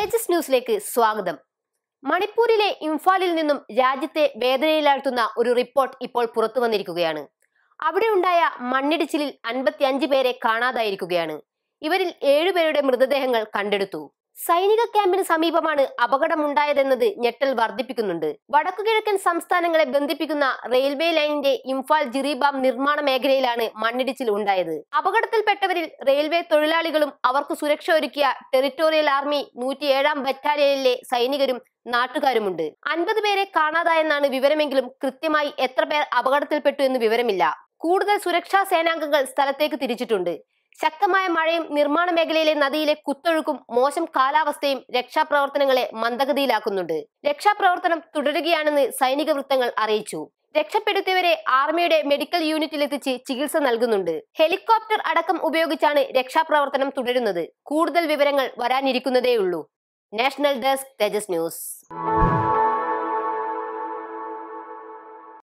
തേജസ് ന്യൂസിലേക്ക് സ്വാഗതം മണിപ്പൂരിലെ ഇംഫാലിൽ നിന്നും രാജ്യത്തെ വേദനയിലാഴ്ത്തുന്ന ഒരു റിപ്പോർട്ട് ഇപ്പോൾ പുറത്തു വന്നിരിക്കുകയാണ് അവിടെ ഉണ്ടായ മണ്ണിടിച്ചിലിൽ അൻപത്തിയഞ്ച് പേരെ കാണാതായിരിക്കുകയാണ് ഇവരിൽ ഏഴുപേരുടെ മൃതദേഹങ്ങൾ കണ്ടെടുത്തു സൈനിക ക്യാമ്പിന് സമീപമാണ് അപകടമുണ്ടായതെന്നത് ഞെട്ടൽ വർദ്ധിപ്പിക്കുന്നുണ്ട് വടക്കുകിഴക്കൻ സംസ്ഥാനങ്ങളെ ബന്ധിപ്പിക്കുന്ന റെയിൽവേ ലൈനിന്റെ ഇംഫാൽ ജിറിബാം നിർമ്മാണ മേഖലയിലാണ് മണ്ണിടിച്ചിൽ ഉണ്ടായത് അപകടത്തിൽപ്പെട്ടവരിൽ റെയിൽവേ തൊഴിലാളികളും അവർക്ക് സുരക്ഷ ഒരുക്കിയ ടെറിട്ടോറിയൽ ആർമി നൂറ്റിയേഴാം ബറ്റാലിയനിലെ സൈനികരും നാട്ടുകാരുമുണ്ട് അൻപത് പേരെ കാണാതായെന്നാണ് വിവരമെങ്കിലും കൃത്യമായി എത്ര പേർ അപകടത്തിൽപ്പെട്ടു എന്ന് വിവരമില്ല കൂടുതൽ സുരക്ഷാ സേനാംഗങ്ങൾ സ്ഥലത്തേക്ക് തിരിച്ചിട്ടുണ്ട് ശക്തമായ മഴയും നിർമ്മാണ മേഖലയിലെ നദിയിലെ കുത്തൊഴുക്കും മോശം കാലാവസ്ഥയും രക്ഷാപ്രവർത്തനങ്ങളെ മന്ദഗതിയിലാക്കുന്നുണ്ട് രക്ഷാപ്രവർത്തനം തുടരുകയാണെന്ന് സൈനിക വൃത്തങ്ങൾ അറിയിച്ചു രക്ഷപ്പെടുത്തിയവരെ ആർമിയുടെ മെഡിക്കൽ യൂണിറ്റിലെത്തിച്ച് ചികിത്സ നൽകുന്നുണ്ട് ഹെലികോപ്റ്റർ അടക്കം ഉപയോഗിച്ചാണ് രക്ഷാപ്രവർത്തനം തുടരുന്നത് കൂടുതൽ വിവരങ്ങൾ വരാനിരിക്കുന്നതേയുള്ളൂ നാഷണൽ ഡെസ്ക് തേജസ് ന്യൂസ്